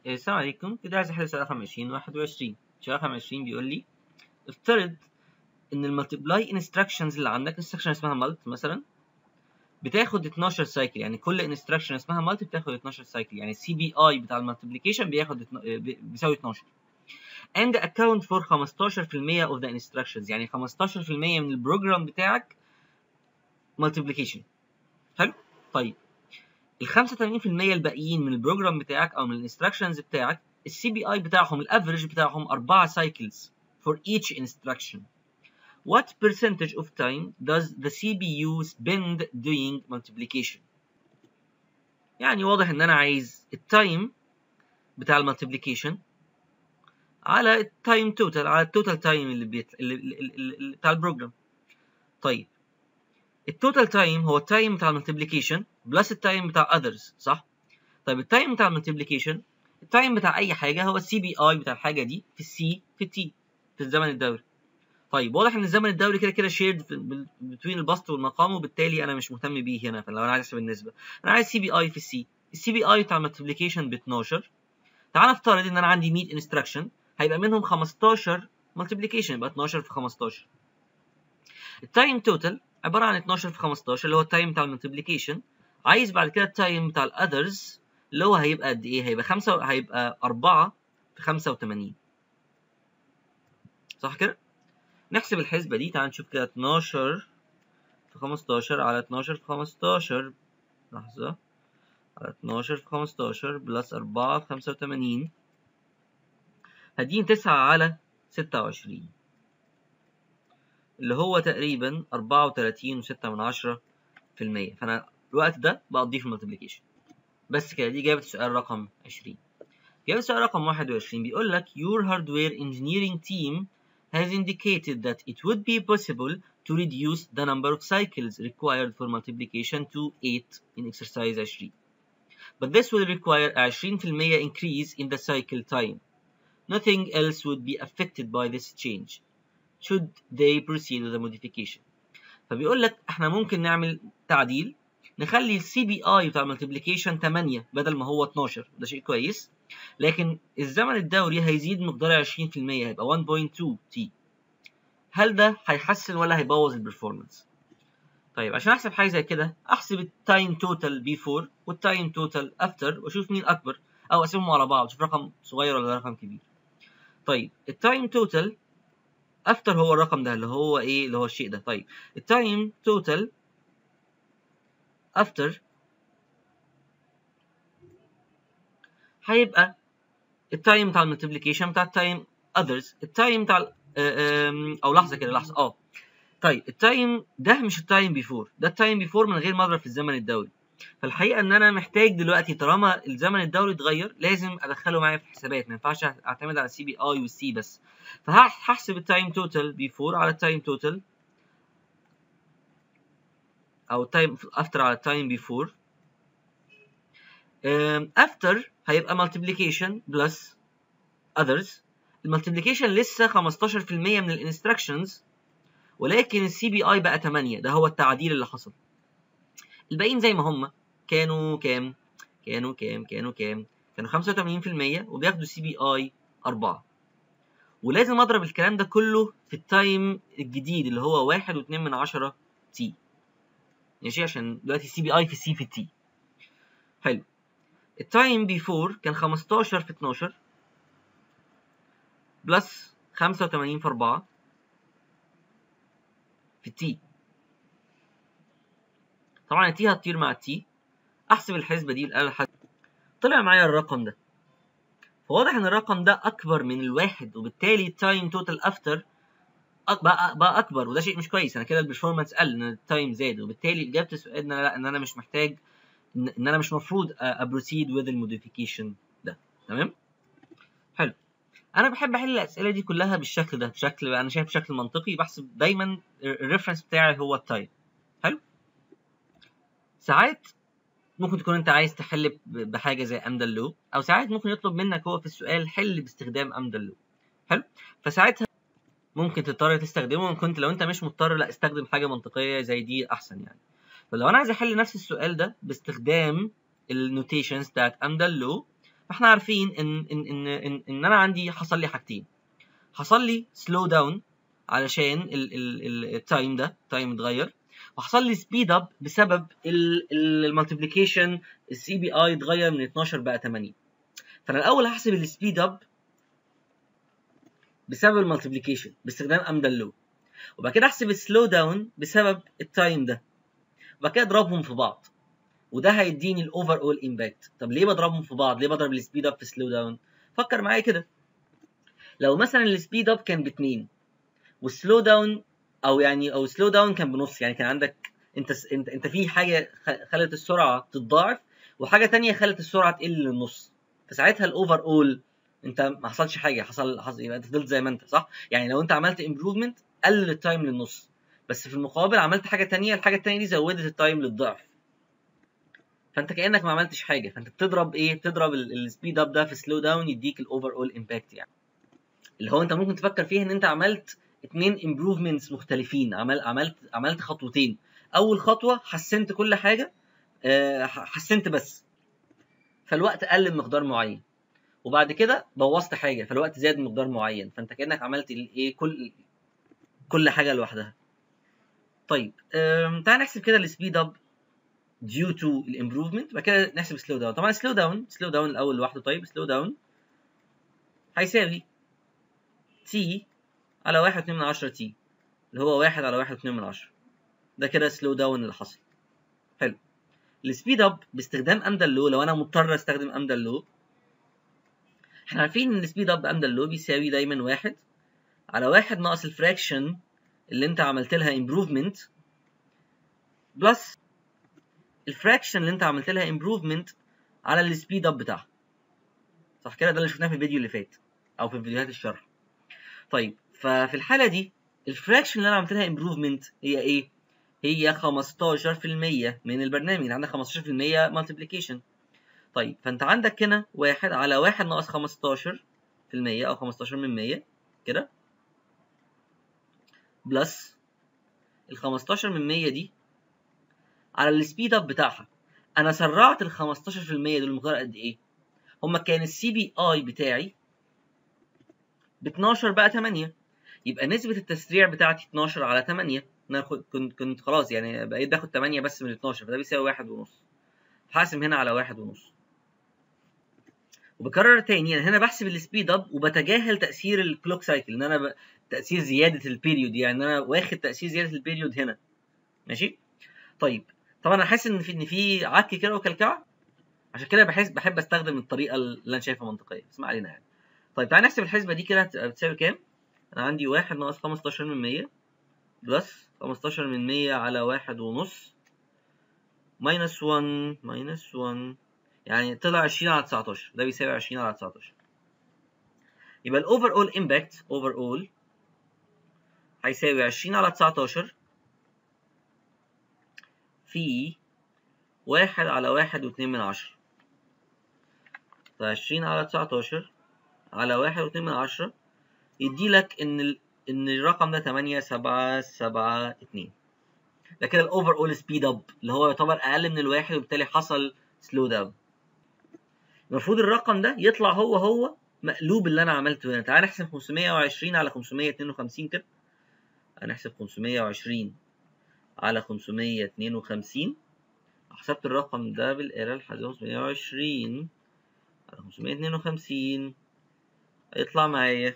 السلام عليكم كده عايز احل سؤال رقم 20 21 سؤال رقم 20 بيقول لي افترض ان المالتيبلاي انستراكشنز اللي عندك انستراكشن اسمها مالت مثلا بتاخد 12 سايكل يعني كل انستراكشن اسمها مالت بتاخد 12 سايكل يعني السي بي اي بتاع المالتيبليكيشن بياخد اتنا- بي- بيساوي 12 and account for 15% of the instructions يعني 15% من البروجرام بتاعك multiplication حلو طيب ال 85% الباقيين من البروجرام بتاعك او من الانستراكشنز بتاعك السي بي اي بتاعهم الافريج بتاعهم 4 cycles for each instruction What percentage of time does the CPU spend doing multiplication يعني واضح ان انا عايز التايم بتاع المالتيبليكيشن على التايم توتال على التوتال تايم اللي, بيت... اللي, اللي, اللي, اللي بتاع البروجرام طيب التوتال تايم هو التايم بتاع المالتيبليكيشن بلس التايم بتاع others صح طيب التايم بتاع المالتيبليكيشن التايم بتاع اي حاجه هو السي بي اي بتاع الحاجه دي في السي في التي في الزمن الدوري طيب واضح ان الزمن الدوري كده كده شيرد بين البسط والمقام وبالتالي انا مش مهتم بيه هنا فلو انا عايز احسب النسبه انا عايز سي بي اي في السي السي بي اي بتاع المالتيبليكيشن ب 12 تعال نفترض ان انا عندي 100 انستراكشن هيبقى منهم 15 مالتيبليكيشن يبقى 12 في 15 التايم توتال عباره عن 12 في 15 اللي هو التايم بتاع المالتيبليكيشن عايز بعد كده التايم بتاع الاذرز اللي هو هيبقى قد ايه هيبقى 5 هيبقى 4 في 85 صح كده نحسب الحسبه دي تعال نشوف كده 12 في 15 على 12 في 15 لحظه على 12 في 15 بلس 4 في 85 هديني 9 على 26 اللي هو تقريبا 34 و6 من عشرة في المية فأنا الوقت ده بقضيه في المالتيبليكيشن بس كده دي إجابة السؤال رقم 20 إجابة السؤال رقم 21 بيقول لك Your hardware engineering team has indicated that it would be possible to reduce the number of cycles required for multiplication to 8 in exercise 20 but this will require a 20% increase in the cycle time nothing else would be affected by this change should they proceed with the modification فبيقول لك احنا ممكن نعمل تعديل نخلي السي بي اي بتاع المالتيبليكيشن 8 بدل ما هو 12 ده شيء كويس لكن الزمن الدوري هيزيد مقدار 20% هيبقى 1.2 تي هل ده هيحسن ولا هيبوظ البرفورمانس طيب عشان احسب حاجه زي كده احسب التايم توتال بيفور والتايم توتال افتر واشوف مين اكبر او اقسمهم على بعض اشوف رقم صغير ولا رقم كبير طيب التايم توتال افتر هو الرقم ده اللي هو ايه اللي هو الشيء ده طيب التايم توتال افتر هيبقى التايم بتاع الملتبليكيشن بتاع التايم others التايم بتاع ال- آه، آم، او لحظه كده لحظه اه طيب التايم ده مش التايم بيفور ده التايم بيفور من غير ما اضرب في الزمن الدوري فالحقيقه ان انا محتاج دلوقتي طالما الزمن الدوري اتغير لازم ادخله معايا في الحسابات ما ينفعش اعتمد على السي بي اي والسي بس فهحسب التايم توتال بيفور على التايم توتال او التايم افتر على التايم بيفور افتر هيبقى multiplication بلس others المالتيبليكيشن لسه 15% من الانستراكشنز ولكن السي بي اي بقى 8 ده هو التعديل اللي حصل الباقيين زي ما هم كانوا كام كانوا كام كانوا كام كانوا 85% وبياخدوا سي بي اي 4 ولازم اضرب الكلام ده كله في التايم الجديد اللي هو 1 و2 من 10 تي ماشي عشان دلوقتي السي بي اي في سي في تي حلو التايم بيفور كان 15 في 12 بلس 85 في 4 في التي طبعا التي هتطير مع التي احسب الحسبه دي بالاله الحاسبه طلع معايا الرقم ده فواضح ان الرقم ده اكبر من الواحد وبالتالي التايم توتال افتر بقى, بقى اكبر وده شيء مش كويس انا كده البرفورمانس قل ان التايم زاد وبالتالي اجابه السؤال ان انا لا ان انا مش محتاج ان إن انا مش مفروض ابروسيد وذ الموديفيكيشن ده تمام حلو انا بحب احل الاسئله دي كلها بالشكل ده بشكل انا شايف بشكل منطقي بحسب دايما الريفرنس بتاعي هو التايم حلو ساعات ممكن تكون انت عايز تحل ب- بحاجه زي امدل لو او ساعات ممكن يطلب منك هو في السؤال حل باستخدام امدل لو حلو فساعتها ممكن تضطر تستخدمه ممكن لو انت مش مضطر لا استخدم حاجه منطقيه زي دي احسن يعني فلو انا عايز احل نفس السؤال ده باستخدام النوتيشنز بتاعت امدل لو فاحنا عارفين ان ان ان ان, إن انا عندي حصل لي حاجتين حصل لي سلو داون علشان التايم ده تايم اتغير وحصل لي سبيد اب بسبب المالتيبليكيشن السي بي اي اتغير من 12 بقى 8 فانا الاول هحسب السبيد اب بسبب المالتيبليكيشن باستخدام امدل لو وبعد كده احسب السلو داون بسبب التايم ده وبعد كده اضربهم في بعض وده هيديني الاوفر اول امباكت طب ليه بضربهم في بعض ليه بضرب السبيد اب في سلو داون فكر معايا كده لو مثلا السبيد اب كان باتنين والسلو داون او يعني او سلو داون كان بنص يعني كان عندك انت انت انت في حاجه خلت السرعه تتضاعف وحاجه تانية خلت السرعه تقل للنص فساعتها الاوفر اول انت ما حصلش حاجه حصل حصل يبقى انت فضلت زي ما انت صح يعني لو انت عملت امبروفمنت قلل التايم للنص بس في المقابل عملت حاجه تانية الحاجه التانية دي زودت التايم للضعف فانت كانك ما عملتش حاجه فانت بتضرب ايه بتضرب السبيد اب ده في سلو داون يديك الاوفر اول امباكت يعني اللي هو انت ممكن تفكر فيها ان انت عملت اتنين امبروفمنتس مختلفين عمل عملت عملت خطوتين اول خطوه حسنت كل حاجه أه حسنت بس فالوقت قل بمقدار معين وبعد كده بوظت حاجه فالوقت زاد بمقدار معين فانت كانك عملت ايه كل كل حاجه لوحدها طيب تعال نحسب كده السبيد اب due to الامبروفمنت بعد كده نحسب سلو داون طبعا سلو داون سلو داون الاول لوحده طيب سلو داون هيساوي تي على واحد واتنين من عشرة تي اللي هو واحد على واحد واتنين من عشرة ده كده سلو داون اللي حصل حلو السبيد اب باستخدام امدل لو لو انا مضطر استخدم امدل لو احنا عارفين ان السبيد اب بامدل لو بيساوي دايما واحد على واحد ناقص الفراكشن اللي انت عملت لها امبروفمنت بلس الفراكشن اللي انت عملت لها امبروفمنت على السبيد اب بتاعها صح كده ده اللي شفناه في الفيديو اللي فات او في فيديوهات الشرح طيب ففي الحاله دي الفراكشن اللي انا عملت لها امبروفمنت هي ايه هي 15% من البرنامج انت عندك 15% مالتيبليكيشن طيب فانت عندك هنا واحد على واحد ناقص 15% او 15 من 100 كده بلس ال 15 من 100 دي على السبيد اب بتاعها انا سرعت ال 15% دول مقدار قد ايه هما كان السي بي اي بتاعي ب 12 بقى 8 يبقى نسبة التسريع بتاعتي 12 على 8 انا كنت كنت خلاص يعني بقيت باخد 8 بس من 12 فده بيساوي واحد ونص هقسم هنا على واحد ونص وبكرر تاني انا هنا بحسب السبيد اب وبتجاهل تاثير الكلوك سايكل ان انا ب... تاثير زياده البيريود يعني انا واخد تاثير زياده البيريود هنا ماشي طيب طبعا انا حاسس ان في ان في عك كده وكلكعه عشان كده بحس بحب استخدم الطريقه اللي انا شايفها منطقيه اسمع علينا يعني طيب تعالى نحسب الحسبه دي كده بتساوي كام انا عندي واحد ناقص 15 من 100 بلس 15 من 100 على واحد ونص ماينس 1 ماينس 1 يعني طلع 20 على 19 ده بيساوي 20 على 19 يبقى الاوفر اول امباكت اوفر اول هيساوي 20 على 19 في واحد على واحد واتنين من عشرة فعشرين على 19 على واحد واتنين من عشرة يديلك ان ال... ان الرقم ده تمانية سبعة سبعة اتنين ده كده الاوفر اول سبيد اب اللي هو يعتبر اقل من الواحد وبالتالي حصل سلو داون المفروض الرقم ده يطلع هو هو مقلوب اللي انا عملته هنا تعال نحسب 520 على 552 كده هنحسب 520 على 552 حسبت الرقم ده بالآلة لحد 520 على 552 هيطلع معايا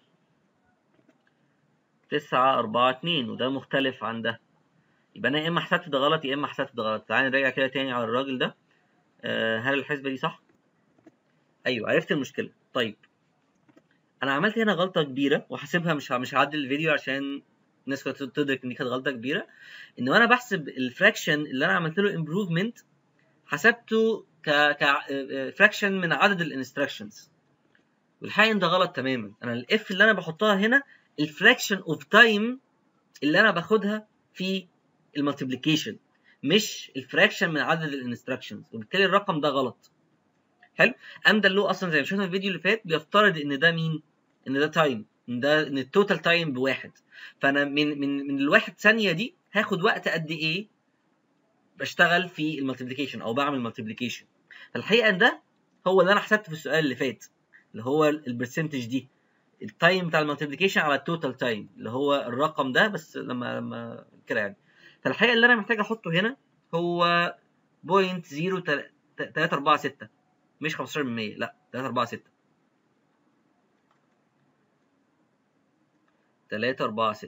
تسعة أربعة اتنين وده مختلف عن ده يبقى أنا يا إما حسبت ده غلط يا إما حسبت ده غلط تعالى نراجع كده تاني على الراجل ده أه هل الحسبة دي صح؟ أيوه عرفت المشكلة طيب أنا عملت هنا غلطة كبيرة وحاسبها مش مش هعدل الفيديو عشان الناس كانت تدرك ان دي كانت غلطه كبيره ان وانا بحسب الفراكشن اللي انا عملت له امبروفمنت حسبته ك ك فراكشن من عدد الانستراكشنز والحقيقه ان ده غلط تماما انا الاف اللي انا بحطها هنا الفراكشن اوف تايم اللي انا باخدها في المالتيبليكيشن مش الفراكشن من عدد الانستراكشنز وبالتالي الرقم ده غلط حلو ام ده اللي هو اصلا زي ما شفنا في الفيديو اللي فات بيفترض ان ده مين ان ده تايم ان ده ان التوتال تايم بواحد فانا من من من الواحد ثانيه دي هاخد وقت قد ايه بشتغل في المالتيبليكيشن او بعمل مالتيبليكيشن فالحقيقه ده هو اللي انا حسبته في السؤال اللي فات اللي هو البرسنتج دي التايم بتاع المالتيبليكيشن على التوتال تايم اللي هو الرقم ده بس لما لما كده يعني فالحقيقه اللي انا محتاج احطه هنا هو بوينت 0346 مش 15% لا 346 346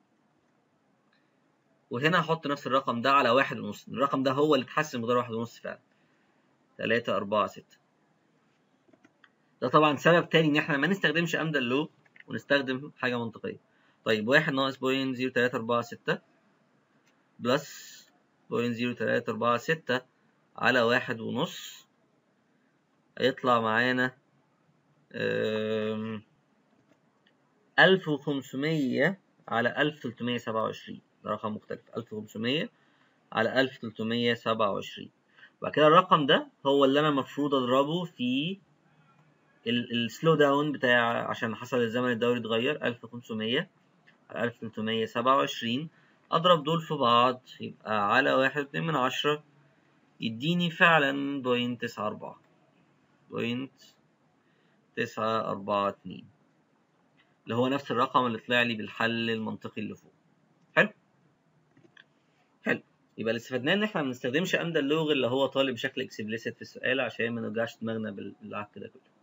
وهنا هحط نفس الرقم ده على واحد ونص الرقم ده هو اللي اتحسن مقدار واحد ونص فعلا 346 ده طبعا سبب تاني ان احنا ما نستخدمش امدا لو ونستخدم حاجه منطقيه طيب واحد ناقص بوينت زيرو تلاتة أربعة ستة بلس بوينت زيرو تلاتة أربعة ستة على واحد ونص هيطلع معانا ألف وخمسمية على ألف تلتمية سبعة وعشرين ده رقم مختلف ألف وخمسمية على ألف تلتمية سبعة وعشرين بعد كده الرقم ده هو اللي أنا المفروض أضربه في السلو داون بتاع عشان حصل الزمن الدوري اتغير 1500 على 1327 اضرب دول في بعض يبقى على واحد اتنين من عشرة يديني فعلا بوينت تسعة أربعة بوينت تسعة أربعة اتنين اللي هو نفس الرقم اللي طلع لي بالحل المنطقي اللي فوق حلو حلو يبقى اللي استفدناه ان احنا ما بنستخدمش امدا اللغة اللي هو طالب بشكل اكسبليسيت في السؤال عشان ما نوجعش دماغنا بالعك ده كله